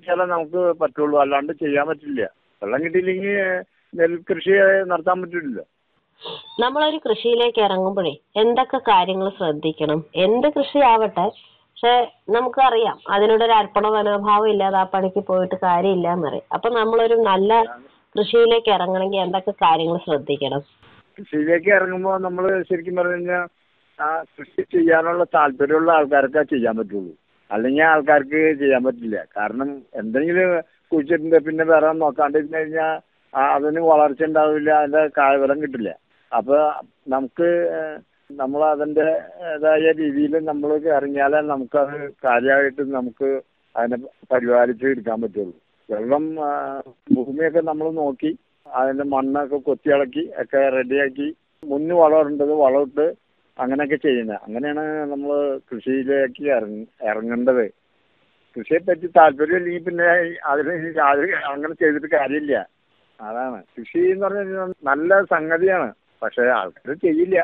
കിട്ടിയാലേ നമുക്ക് പറ്റുള്ളൂ അല്ലാണ്ട് ചെയ്യാൻ പറ്റില്ല വെള്ളം കിട്ടിയില്ലെങ്കിൽ നെൽകൃഷി നടത്താൻ പറ്റില്ല നമ്മളൊരു കൃഷിയിലേക്ക് ഇറങ്ങുമ്പോഴേ എന്തൊക്കെ കാര്യങ്ങൾ ശ്രദ്ധിക്കണം എന്ത് കൃഷി ആവട്ടെ പക്ഷെ നമുക്കറിയാം അതിനോടൊരു അർപ്പണ മനോഭാവം ഇല്ലാതെ ആ പണിക്ക് പോയിട്ട് കാര്യമില്ല എന്നറിയാം അപ്പൊ നമ്മളൊരു നല്ല കൃഷിയിലേക്ക് ഇറങ്ങണമെങ്കിൽ എന്തൊക്കെ കാര്യങ്ങൾ ശ്രദ്ധിക്കണം കൃഷിയിലേക്ക് ഇറങ്ങുമ്പോൾ നമ്മൾ ശരിക്കും പറഞ്ഞു കഴിഞ്ഞാൽ ആ കൃഷി ചെയ്യാനുള്ള താല്പര്യമുള്ള ആൾക്കാർക്കേ ചെയ്യാൻ പറ്റുള്ളൂ അല്ലെങ്കിൽ ആൾക്കാർക്ക് ചെയ്യാൻ പറ്റില്ല കാരണം എന്തെങ്കിലും കുഴിച്ചിട്ടുണ്ട് പിന്നെ വേറെ നോക്കാണ്ടിരുന്ന് കഴിഞ്ഞാൽ അതിന് വളർച്ച ഉണ്ടാവില്ല അതിന്റെ കായഫലം കിട്ടില്ല അപ്പൊ നമുക്ക് നമ്മൾ അതിൻ്റെതായ രീതിയിൽ നമ്മൾ ഇറങ്ങിയാലേ നമുക്കത് കാര്യമായിട്ട് നമുക്ക് അതിനെ പരിപാലിച്ച് എടുക്കാൻ പറ്റുള്ളൂ വെള്ളം ആ, ഭൂമിയൊക്കെ നമ്മൾ നോക്കി അതിന്റെ മണ്ണൊക്കെ കൊത്തിയിളക്കി ഒക്കെ റെഡിയാക്കി മുന്ന് വളമിടേണ്ടത് വളമിട്ട് അങ്ങനെയൊക്കെ ചെയ്യുന്നത് അങ്ങനെയാണ് നമ്മൾ കൃഷിയിലേക്ക് ഇറങ്ങ ഇറങ്ങേണ്ടത് കൃഷിയെ പറ്റി താല്പര്യം ഇല്ലെങ്കിൽ പിന്നെ അതിന് യാതൊരു അങ്ങനെ ചെയ്തിട്ട് കാര്യമില്ല അതാണ് കൃഷി എന്ന് പറഞ്ഞു കഴിഞ്ഞാൽ നല്ല സംഗതിയാണ് പക്ഷെ ആൾക്കാർ ചെയ്യില്ല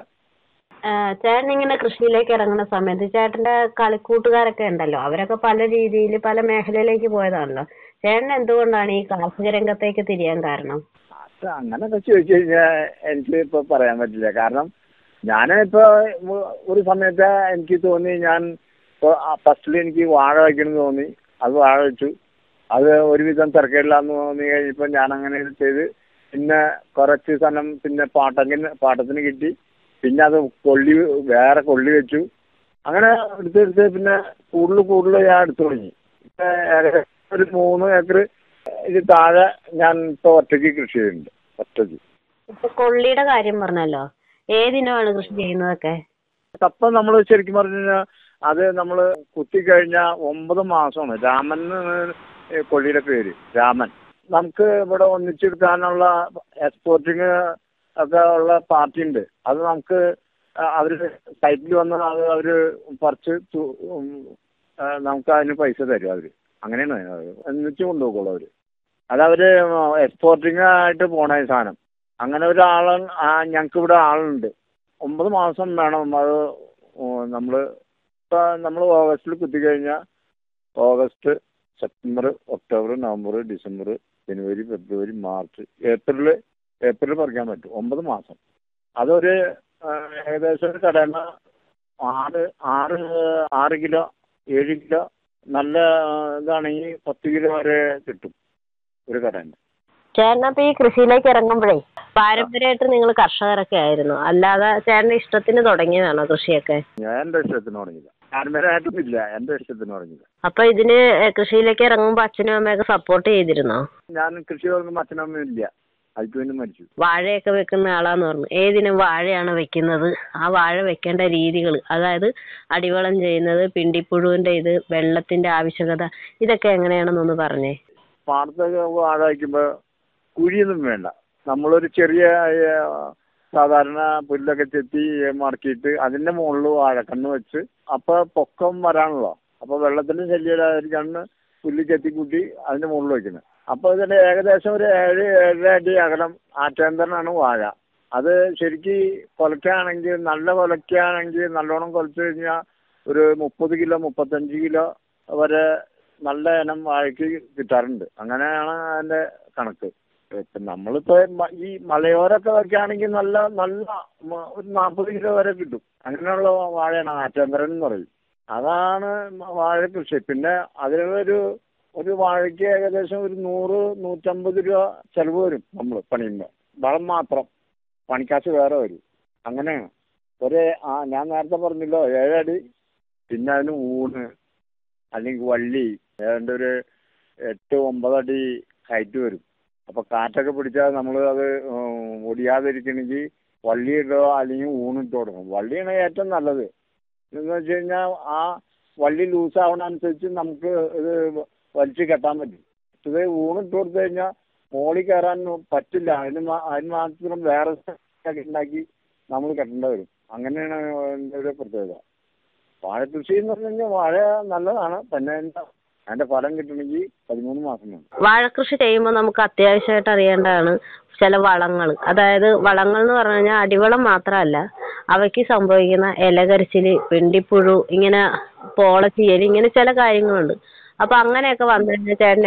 ചേട്ടൻ ഇങ്ങനെ കൃഷിയിലേക്ക് ഇറങ്ങുന്ന സമയത്ത് ചേട്ടന്റെ കളിക്കൂട്ടുകാരൊക്കെ ഉണ്ടല്ലോ അവരൊക്കെ പല രീതിയിൽ പല മേഖലയിലേക്ക് പോയതാണല്ലോ ചേട്ടൻ എന്തുകൊണ്ടാണ് ഈ കാർഷിക രംഗത്തേക്ക് തിരിയാൻ കാരണം അത് അങ്ങനൊക്കെ ചോദിച്ചു കഴിഞ്ഞാൽ എനിക്ക് ഇപ്പൊ പറയാൻ പറ്റില്ല കാരണം ഞാൻ ഇപ്പൊ ഒരു സമയത്ത് എനിക്ക് തോന്നി ഞാൻ ഇപ്പൊ ഫസ്റ്റിൽ എനിക്ക് വാഴ വയ്ക്കണം എന്ന് തോന്നി അത് വാഴ വെച്ചു അത് ഒരുവിധം തിരക്കില്ലാന്ന് തോന്നി കഴിഞ്ഞപ്പോൾ ഞാൻ അങ്ങനെ ചെയ്ത് പിന്നെ കുറച്ച് സ്ഥലം പിന്നെ പാട്ടത്തിന് പാട്ടത്തിന് കിട്ടി പിന്നെ അത് കൊള്ളി വേറെ കൊള്ളി വെച്ചു അങ്ങനെ എടുത്തെടുത്ത് പിന്നെ കൂടുതൽ കൂടുതൽ ഞാൻ എടുത്തു തുടങ്ങി ഇപ്പൊ ഏകദേശം ഒരു മൂന്ന് ഏക്കർ ഇത് താഴെ ഞാൻ ഇപ്പൊ ഒറ്റയ്ക്ക് കൃഷി ചെയ്യുന്നുണ്ട് ഒറ്റയ്ക്ക് ഇപ്പൊ കൊള്ളിയുടെ കാര്യം പറഞ്ഞല്ലോ ഏതിനമാണ് കൃഷി ചെയ്യുന്നതൊക്കെ കപ്പ നമ്മൾ ശരിക്കും പറഞ്ഞു കഴിഞ്ഞാൽ അത് നമ്മൾ കുത്തിക്കഴിഞ്ഞാൽ ഒമ്പത് മാസമാണ് രാമൻ എന്നാണ് ഈ കൊള്ളിയുടെ പേര് രാമൻ നമുക്ക് ഇവിടെ ഒന്നിച്ചെടുക്കാനുള്ള എക്സ്പോർട്ടിങ് ഒക്കെ ഉള്ള പാർട്ടി ഉണ്ട് അത് നമുക്ക് അവർ സൈറ്റിൽ വന്ന് അത് അവർ പറിച്ച് തു- ഉം, ആ, നമുക്ക് അതിന് പൈസ തരും അവർ അങ്ങനെയാണ് അത്. ഒന്നിച്ച് കൊണ്ടുപോകുള്ളൂ അവർ അതവർ എക്സ്പോർട്ടിങ് ആയിട്ട് പോണ ഈ സാധനം അങ്ങനെ ഒരാൾ ഞങ്ങൾക്ക് ഇവിടെ ആളുണ്ട് ഒമ്പത് മാസം വേണം അത് നമ്മൾ ഇപ്പം നമ്മൾ ഓഗസ്റ്റിൽ കുത്തിക്കഴിഞ്ഞാൽ August September October November December ജനുവരി ഫെബ്രുവരി മാർച്ച് ഏപ്രിൽ ഏപ്രിൽ പറിക്കാൻ പറ്റും ഒമ്പത് മാസം അതൊരു ആ, ഏകദേശം ഒരു കടമ ആറ് ആറ് ആറ് കിലോ ഏഴ് കിലോ നല്ല ആ, ഇതാണെങ്കിൽ പത്ത് കിലോ വരെ കിട്ടും ഒരു കടമ ചേട്ടൻ അപ്പൊ ഈ കൃഷിയിലേക്ക് ഇറങ്ങുമ്പോഴേ പാരമ്പര്യമായിട്ട് നിങ്ങൾ കർഷകരൊക്കെ ആയിരുന്നു അല്ലാതെ ചേട്ടന്റെ ഇഷ്ടത്തിന് തുടങ്ങിയതാണോ കൃഷിയൊക്കെ ഞാൻ എൻ്റെ ഇഷ്ടത്തിന് തുടങ്ങിയില്ല പാരമ്പര്യമായിട്ടൊന്നുമില്ല എൻ്റെ ഇഷ്ടത്തിന് തുടങ്ങിയില്ല അപ്പൊ ഇതിന് കൃഷിയിലേക്ക് ഇറങ്ങുമ്പോ അച്ഛനും അമ്മയൊക്കെ സപ്പോർട്ട് ചെയ്തിരുന്നോ ഞാൻ കൃഷി തുടങ്ങുമ്പോൾ അച്ഛനമ്മയും ഇല്ല അതിക്ക് വേണ്ടി മരിച്ചു വാഴയൊക്കെ വെക്കുന്ന ആളാന്ന് പറഞ്ഞു ഏതിനും വാഴയാണ് വെക്കുന്നത് ആ വാഴ വെക്കേണ്ട രീതികൾ അതായത് അടിവളം ചെയ്യുന്നത് പിണ്ടിപ്പുഴുവിന്റെ ഇത് വെള്ളത്തിന്റെ ആവശ്യകത ഇതൊക്കെ എങ്ങനെയാണെന്നൊന്ന് പറഞ്ഞേ പാടത്തൊക്കെ വാഴ വയ്ക്കുമ്പോൾ കുഴിയൊന്നും വേണ്ട നമ്മളൊരു ചെറിയ ഏ, സാധാരണ പുല്ലൊക്കെ ചെത്തി മടക്കിയിട്ട് അതിന്റെ മുകളിൽ വാഴക്കണ്ണ് വെച്ച് അപ്പൊ പൊക്കം വരാണല്ലോ അപ്പൊ വെള്ളത്തിന് ശല്യമില്ലാതിരിക്കാണ് പുല്ല് ചെത്തിക്കൂട്ടി അതിന്റെ മുകളിൽ വെക്കുന്നത് അപ്പൊ ഇതിന്റെ ഏകദേശം ഒരു ഏഴ് ഏഴര അടി അകലം ആറ്റേന്തരനാണ് വാഴ അത് ശരിക്ക് കൊലയ്ക്കാണെങ്കിൽ നല്ല കൊലയ്ക്കാണെങ്കിൽ നല്ലോണം കൊലച്ചു കഴിഞ്ഞാൽ ഒരു മുപ്പത് കിലോ മുപ്പത്തഞ്ച് കിലോ വരെ നല്ല ഇനം വാഴയ്ക്ക് കിട്ടാറുണ്ട് അങ്ങനെയാണ് അതിന്റെ കണക്ക് ഇപ്പം നമ്മളിപ്പോ മ- ഈ മലയോരൊക്കെ വയ്ക്കുകയാണെങ്കിൽ നല്ല നല്ല മ- ഒരു നാൽപ്പത് കിലോ വരെ കിട്ടും അങ്ങനെയുള്ള വാഴയാണ് ആറ്റന്തരൻ എന്ന് പറയും അതാണ് മ- വാഴ കൃഷി പിന്നെ അതിനൊരു ഒരു വാഴയ്ക്ക് ഏകദേശം ഒരു നൂറ് നൂറ്റമ്പത് രൂപ ചെലവ് വരും നമ്മൾ പണിയുമ്പോൾ വളം മാത്രം പണിക്കാശ് വേറെ വരും അങ്ങനെയാണ് ഒരു ആ ഞാൻ നേരത്തെ പറഞ്ഞല്ലോ ഏഴടി പിന്നെ അതിന് ഊണ് അല്ലെങ്കിൽ വള്ളി ഏതാണ്ട് ഒരു എട്ട് ഒമ്പതടി ഹൈറ്റ് വരും അപ്പൊ കാറ്റൊക്കെ പിടിച്ചാൽ നമ്മൾ അത് ഉം, ഒടിയാതിരിക്കണമെങ്കിൽ വള്ളി ഇടുക അല്ലെങ്കിൽ ഊണിട്ട് കൊടുക്കണം വള്ളിയാണ് ഏറ്റവും നല്ലത് എന്ന് വെച്ച് കഴിഞ്ഞാൽ ആ വള്ളി ലൂസ് ആവണ അനുസരിച്ച് നമുക്ക് ഇത് വലിച്ചു കെട്ടാൻ പറ്റും ഇത് ഊണിട്ട് കൊടുത്തു കഴിഞ്ഞാൽ മോളിൽ കയറാൻ പറ്റില്ല അതിന് മാ- അതിന് മാത്രം വേറെ ഒക്കെ ഉണ്ടാക്കി നമ്മൾ കെട്ടേണ്ടി വരും അങ്ങനെയാണ് അതിൻ്റെ ഒരു പ്രത്യേകത വാഴ കൃഷി എന്ന് പറഞ്ഞു കഴിഞ്ഞാൽ വാഴ നല്ലതാണ് പിന്നെ എന്താ അതിന്റെ ഫലം കിട്ടണമെങ്കിൽ പതിമൂന്ന് മാസം വേണം വാഴക്കൃഷി ചെയ്യുമ്പോൾ നമുക്ക് അത്യാവശ്യമായിട്ട് അറിയേണ്ടതാണ് ചില വളങ്ങൾ അതായത് വളങ്ങൾ എന്ന് പറഞ്ഞു കഴിഞ്ഞാൽ അടിവളം മാത്രമല്ല അവയ്ക്ക് സംഭവിക്കുന്ന ഇലകരിച്ചില് പിണ്ടിപ്പുഴു ഇങ്ങനെ പോളച്ചീയൽ ഇങ്ങനെ ചില കാര്യങ്ങളുണ്ട് അപ്പൊ അങ്ങനെയൊക്കെ വന്നു കഴിഞ്ഞാൽ ചേട്ടൻ